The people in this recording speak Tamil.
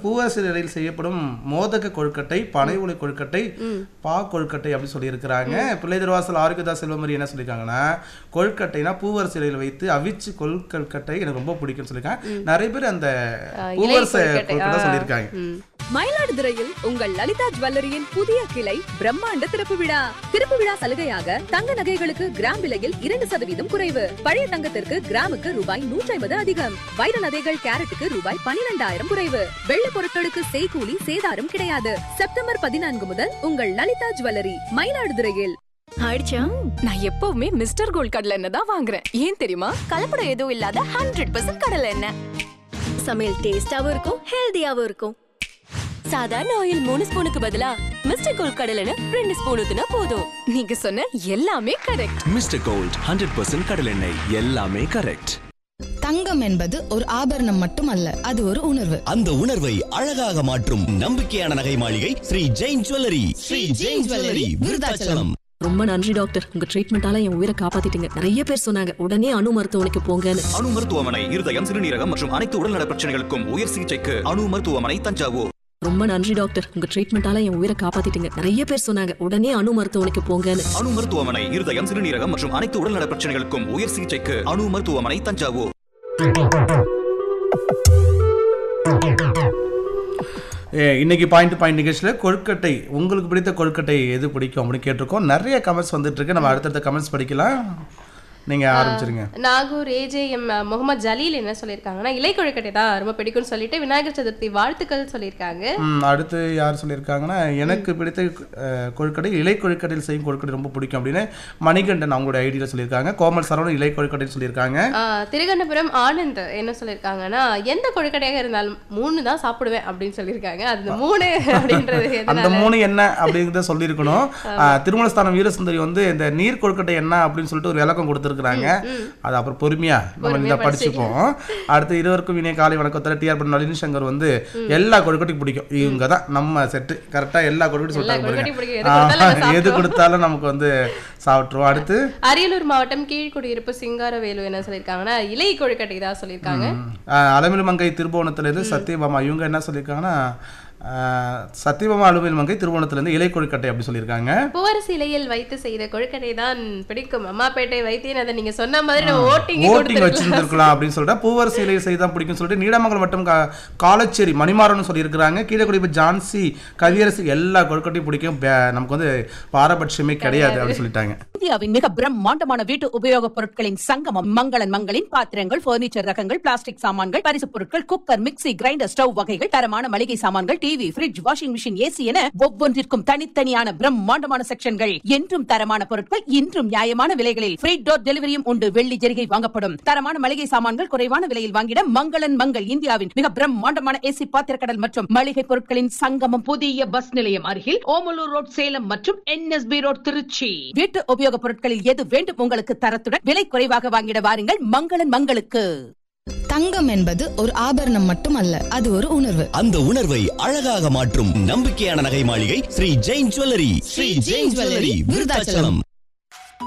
பூவரசு இலையில் செய்யப்படும் மோதக கொழுக்கட்டை பனை உலை கொழுக்கட்டை பா கொழுக்கட்டை அப்படின்னு சொல்லியிருக்கிறாங்க பிள்ளை திருவாசல் ஆரோக்கியதா செல்வமரி என்ன சொல்லியிருக்காங்கன்னா கொழுக்கட்டைனா பூவரசு இலையில் வைத்து அவிச்சு கொழுக்கட்டை எனக்கு ரொம்ப பிடிக்கும்னு சொல்லியிருக்காங்க நிறைய பேர் அந்த பூவரச கொழுக்கட்டை சொல்லியிருக்காங்க ம். மயிலாடுதுறையில் உங்கள் லலிதா ஜுவல்லரியின் புதிய கிளை பிரம்மாண்ட திறப்பு விழா திறப்பு விழா சலுகையாக தங்க நகைகளுக்கு கிராம் விலையில் இரண்டு சதவீதம் குறைவு பழைய தங்கத்திற்கு கிராமுக்கு ரூபாய் நூற்றி ஐம்பது அதிகம் வைர நகைகள் கேரட்டுக்கு ரூபாய் பனிரெண்டாயிரம் குறைவு வெள்ளி பொருட்களுக்கு செய்கூலி சேதாரம் கிடையாது செப்டம்பர் பதினான்கு முதல் உங்கள் லலிதா ஜுவல்லரி மயிலாடுதுறையில் ஆயிடுச்சா நான் எப்பவுமே மிஸ்டர் கோல்ட் கடலை எண்ணெய் தான் வாங்குறேன் ஏன் தெரியுமா கலப்படம் எதுவும் இல்லாத ஹண்ட்ரட் பர்சன்ட் கடலை எண்ணெய் சமையல் டேஸ்டாவும் இருக்கும் ஹெல்தியாவும் இருக்கும் சாதாரண ஆயில் மூணு ஸ்பூனுக்கு பதிலா மிஸ்டர் கோல்ட் கடலை எண்ணெய் ரெண்டு ஸ்பூன் ஊத்துனா போதும் நீங்க சொன்ன எல்லாமே correct mister Gold hundred percent கடலெண்ணெய் எல்லாமே கரெக்ட் தங்கம் என்பது ஒரு ஆபரணம் மட்டுமல்ல அது ஒரு உணர்வு அந்த உணர்வை அழகாக மாற்றும் நம்பிக்கையான நகை மாளிகை ஸ்ரீ ஜெயின் ஜுவல்லரி ஸ்ரீ ஜெயின் ஜுவல்லரி விருதாச்சலம் ரொம்ப நன்றி டாக்டர் உங்க ட்ரீட்மெண்டால என் உயிரை காப்பாத்திட்டீங்க நிறைய பேர் சொன்னாங்க உடனே அணு மருத்துவமனைக்கு போங்கன்னு அணு மருத்துவமனை இருதயம் சிறுநீரகம் மற்றும் அனைத்து உடல்நல பிரச்சனைகளுக்கும் உயர் சிகிச்சைக்கு அணு மருத்துவமனை தஞ்சாவூர் ரொம்ப நன்றி டாக்டர் உங்க ட்ரீட்மெண்டால என் உயிரை காப்பாத்திட்டீங்க நிறைய பேர் சொன்னாங்க உடனே அணு மருத்துவமனைக்கு போங்கன்னு அணு மருத்துவமனை இருதயம் சிறுநீரகம் மற்றும் அனைத்து உடல்நல பிரச்சனைகளுக்கும் உயர் சிகிச்சைக்கு அணு மருத்துவமனை தஞ்சாவூர் ஏ, இன்னைக்கு பாயிண்ட் பாயிண்ட் நிகழ்ச்சியில் கொழுக்கட்டை உங்களுக்கு பிடித்த கொழுக்கட்டை எது பிடிக்கும் அப்படின்னு கேட்டிருக்கோம் நிறைய கமெண்ட்ஸ் வந்துட்டு இருக்கு நம்ம அடுத்தடுத்த கமெண்ட்ஸ் படிக்கலாம் நீங்க ஆரம்பிச்சிருங்க நாகூர் ஏஜேஎம் முகமது ஜலீல் என்ன சொல்லியிருக்காங்கன்னா இலை கொழுக்கட்டை தான் ரொம்ப பிடிக்கும்னு சொல்லிட்டு விநாயகர் சதுர்த்தி வாழ்த்துக்கள் சொல்லியிருக்காங்க ம், அடுத்து யார் சொல்லியிருக்காங்கன்னா எனக்கு பிடித்த அஹ், கொழுக்கட்டை இலை கொழுக்கட்டையில் செய்யும் கொழுக்கட்டை ரொம்ப பிடிக்கும் அப்படின்னு மணிகண்டன் அவங்களோட ஐடியில் சொல்லியிருக்காங்க கோமல் சரவணன் இலை கொழுக்கட்டைன்னு சொல்லியிருக்காங்க ஆஹ், திருகண்ணபுரம் ஆனந்த் என்ன சொல்லியிருக்காங்கன்னா எந்த கொழுக்கட்டையாக இருந்தாலும் மூணு தான் சாப்பிடுவேன் அப்படின்னு சொல்லியிருக்காங்க அது இந்த மூணு அப்படின்றது அந்த எதனால மூணு என்ன அப்படிங்கிறத சொல்லியிருக்கணும் அஹ், திருமலஸ்தானம் வீரசுந்தரி வந்து இந்த நீர் கொழுக்கட்டை என்ன அப்படின்னு சொல்லிட்டு ஒரு விளக்கம் கொடுத்துருக்காங்க அது அப்புறம் பொறுமையா நம்ம இந்த படிச்சுப்போம் அடுத்து இருவருக்கும் இணைய காலை வணக்கத்தில் டிஆர் பண்ண நளினி சங்கர் வந்து எல்லா கொழுக்கட்டையும் பிடிக்கும் இவங்க தான் நம்ம செட்டு கரெக்டா எல்லா கொழுக்கட்டையும் எல்லா சொல்லிட்டாங்க கொழுக்கட்டையும் பிடிக்கும். பாருங்க. எது கொடுத்தாலும் ஆ, அதை எது கொடுத்தாலும் நமக்கு வந்து சாப்பிட்ருவோம் அடுத்து அரியலூர் மாவட்டம் கீழ்குடியிருப்பு சிங்காரவேலு என்ன சொல்லியிருக்காங்கன்னா இலை கொழுக்கட்டை தான் சொல்லியிருக்காங்க ஆஹ் அலமில் மங்கை திருபுவனத்துலேருந்து சத்யபாமா இவங்க என்ன சொல்லியிருக்காங்கன்னா ஆஹ் சத்யபாமா அலுமில் மங்கை திருபுவனத்துலேருந்து இலை கொழுக்கட்டை அப்படி சொல்லியிருக்காங்க பூவரசு இலையில் வைத்து செய்த கொழுக்கட்டை தான் பிடிக்கும் அம்மாப்பேட்டை வைத்தேன் அதை நீங்க சொன்ன மாதிரி நம்ம ஓட்டிங் ஓட்டிங் வச்சிருந்துருக்கலாம் அப்படின்னு சொல்லிட்டு பூவரசு இலையில் செய்தான் பிடிக்கும் சொல்லிட்டு நீடாமங்கலம் மற்றும் கா- காலச்சேரி மணிமாறன் சொல்லியிருக்கிறாங்க கீழக்குடிப்பு ஜான்சி கவியரசு எல்லா கொழுக்கட்டையும் பிடிக்கும் பே- நமக்கு வந்து பாரபட்சமே கிடையாது அப்படின்னு சொல்லிட்டாங்க இந்தியாவின் மிக பிரம்மாண்டமான வீட்டு உபயோகப் பொருட்களின் சங்கமம் மங்களன் மங்களின் பாத்திரங்கள் பர்னிச்சர் ரகங்கள் பிளாஸ்டிக் சாமான்கள் பரிசு பொருட்கள் குக்கர் மிக்ஸி கிரைண்டர் ஸ்டவ் வகைகள் தரமான மளிகை சாமான்கள் TV fridge washing machine AC என ஒவ்வொன்றிற்கும் தனித்தனியான பிரம்மாண்டமான செக்ஷன்கள் என்றும் தரமான பொருட்கள் இன்றும் நியாயமான விலைகளில் ஃப்ரீ டோர் டெலிவரியும் உண்டு வெள்ளி ஜெரிகை வாங்கப்படும் தரமான மளிகை சாமான்கள் குறைவான விலையில் வாங்கிட மங்களன் மங்கள் இந்தியாவின் மிக பிரம்மாண்டமான ஏசி பாத்திரக்கடல் மற்றும் மளிகை பொருட்களின் சங்கமம் புதிய பஸ் நிலையம் அருகில் ஓமலூர் ரோட் சேலம் மற்றும் என்எஸ்பி ரோட் திருச்சி வீட்டு உபயோகப் பொருட்களில் எது வேண்டும் உங்களுக்கு தரத்துடன் விலை குறைவாக வாங்கிட வாருங்கள் மங்களன் மங்களுக்கு தங்கம் என்பது ஒரு ஆபரணம் மட்டுமல்ல அது ஒரு உணர்வு அந்த உணர்வை அழகாக மாற்றும் நம்பிக்கையான நகை மாளிகை ஸ்ரீ ஜெயின் ஜுவல்லரி ஸ்ரீ ஜெயின் ஜுவல்லரி விருதாச்சலம்